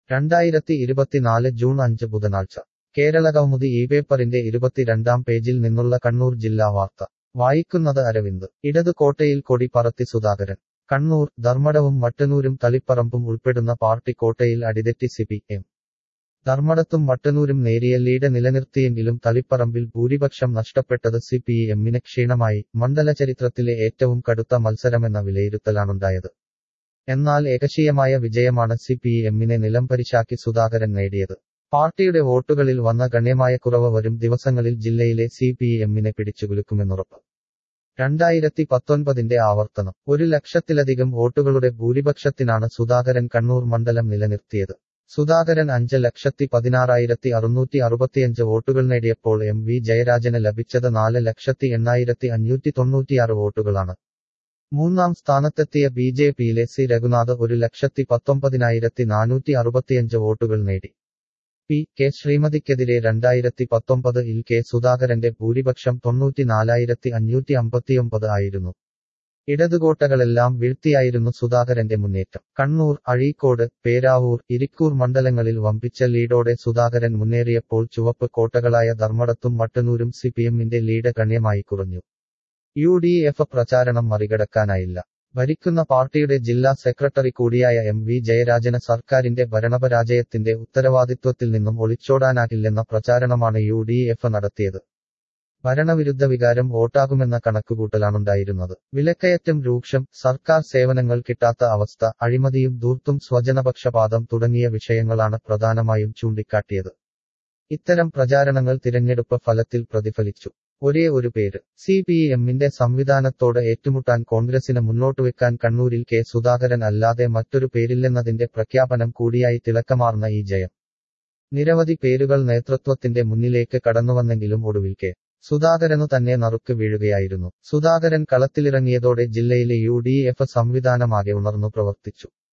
രണ്ടായിരത്തി ഇരുപത്തിനാല് ജൂൺ അഞ്ച് ബുധനാഴ്ച കേരളകൗമുദി ഈ പേപ്പറിന്റെ ഇരുപത്തിരണ്ടാം പേജിൽ നിന്നുള്ള കണ്ണൂർ ജില്ലാ വാർത്ത വായിക്കുന്നത് അരവിന്ദ് ഇടതു കോട്ടയിൽ കൊടി പറത്തി സുധാകരൻ കണ്ണൂർ ധർമ്മടവും മട്ടന്നൂരും തളിപ്പറമ്പും ഉൾപ്പെടുന്ന പാർട്ടി കോട്ടയിൽ അടിതെറ്റി സിപി എം ധർമ്മടത്തും മട്ടന്നൂരും നേരിയ ലീഡ് നിലനിർത്തിയെങ്കിലും തളിപ്പറമ്പിൽ ഭൂരിപക്ഷം നഷ്ടപ്പെട്ടത് സി പി എമ്മിന് ക്ഷീണമായി മണ്ഡല ചരിത്രത്തിലെ ഏറ്റവും കടുത്ത മത്സരമെന്ന വിലയിരുത്തലാണുണ്ടായത് എന്നാൽ ഏകശീയമായ വിജയമാണ് സി പി എമ്മിനെ നിലംപരിശാക്കി സുധാകരൻ നേടിയത് പാർട്ടിയുടെ വോട്ടുകളിൽ വന്ന ഗണ്യമായ കുറവ് വരും ദിവസങ്ങളിൽ ജില്ലയിലെ സി പി എമ്മിനെ പിടിച്ചുകുലുക്കുമെന്നുറപ്പ് രണ്ടായിരത്തി പത്തൊൻപതിന്റെ ആവർത്തനം ഒരു ലക്ഷത്തിലധികം വോട്ടുകളുടെ ഭൂരിപക്ഷത്തിനാണ് സുധാകരൻ കണ്ണൂർ മണ്ഡലം നിലനിർത്തിയത് സുധാകരൻ അഞ്ച് ലക്ഷത്തി പതിനാറായിരത്തി അറുന്നൂറ്റി അറുപത്തിയഞ്ച് വോട്ടുകൾ നേടിയപ്പോൾ എം വി ജയരാജന് ലഭിച്ചത് നാല് ലക്ഷത്തി എണ്ണായിരത്തി അഞ്ഞൂറ്റി തൊണ്ണൂറ്റിയാറ് വോട്ടുകളാണ് മൂന്നാം സ്ഥാനത്തെത്തിയ ബി ജെ പിയിലെ സി രഘുനാഥ് ഒരു ലക്ഷത്തി പത്തൊമ്പതിനായിരത്തി നാനൂറ്റി അറുപത്തിയഞ്ച് വോട്ടുകൾ നേടി പി കെ ശ്രീമതിക്കെതിരെ രണ്ടായിരത്തി പത്തൊമ്പത് ഇൽ കെ സുധാകരന്റെ ഭൂരിപക്ഷം തൊണ്ണൂറ്റിനാലായിരത്തി അഞ്ഞൂറ്റി അമ്പത്തിയൊമ്പത് ആയിരുന്നു ഇടതുകോട്ടകളെല്ലാം വീഴ്ത്തിയായിരുന്നു സുധാകരന്റെ മുന്നേറ്റം കണ്ണൂർ അഴീക്കോട് പേരാവൂർ ഇരിക്കൂർ മണ്ഡലങ്ങളിൽ വമ്പിച്ച ലീഡോടെ സുധാകരൻ മുന്നേറിയപ്പോൾ ചുവപ്പ് കോട്ടകളായ ധർമ്മടത്തും മട്ടന്നൂരും സി പി എമ്മിന്റെ ലീഡ് ഗണ്യമായി കുറഞ്ഞു യു ഡി എഫ് പ്രചാരണം മറികടക്കാനായില്ല ഭരിക്കുന്ന പാർട്ടിയുടെ ജില്ലാ സെക്രട്ടറി കൂടിയായ എം വി ജയരാജന് സർക്കാരിന്റെ ഭരണപരാജയത്തിന്റെ ഉത്തരവാദിത്വത്തിൽ നിന്നും ഒളിച്ചോടാനാകില്ലെന്ന പ്രചാരണമാണ് യു ഡി എഫ് നടത്തിയത് ഭരണവിരുദ്ധ വികാരം വോട്ടാകുമെന്ന കണക്കുകൂട്ടലാണുണ്ടായിരുന്നത് വിലക്കയറ്റം രൂക്ഷം സർക്കാർ സേവനങ്ങൾ കിട്ടാത്ത അവസ്ഥ അഴിമതിയും ദൂർത്തും സ്വജനപക്ഷപാതം തുടങ്ങിയ വിഷയങ്ങളാണ് പ്രധാനമായും ചൂണ്ടിക്കാട്ടിയത് ഇത്തരം പ്രചാരണങ്ങൾ തിരഞ്ഞെടുപ്പ് ഫലത്തിൽ പ്രതിഫലിച്ചു ഒരേ ഒരു പേര് സി പി എമ്മിന്റെ സംവിധാനത്തോട് ഏറ്റുമുട്ടാൻ കോൺഗ്രസിന് മുന്നോട്ടുവെക്കാൻ കണ്ണൂരിൽ കെ സുധാകരൻ അല്ലാതെ മറ്റൊരു പേരില്ലെന്നതിന്റെ പ്രഖ്യാപനം കൂടിയായി തിളക്കമാർന്ന ഈ ജയം നിരവധി പേരുകൾ നേതൃത്വത്തിന്റെ മുന്നിലേക്ക് കടന്നുവന്നെങ്കിലും ഒടുവിൽ കെ സുധാകരനു തന്നെ നറുക്ക് വീഴുകയായിരുന്നു സുധാകരൻ കളത്തിലിറങ്ങിയതോടെ ജില്ലയിലെ യു ഡി എഫ് സംവിധാനമാകെ ഉണർന്നു പ്രവർത്തിച്ചു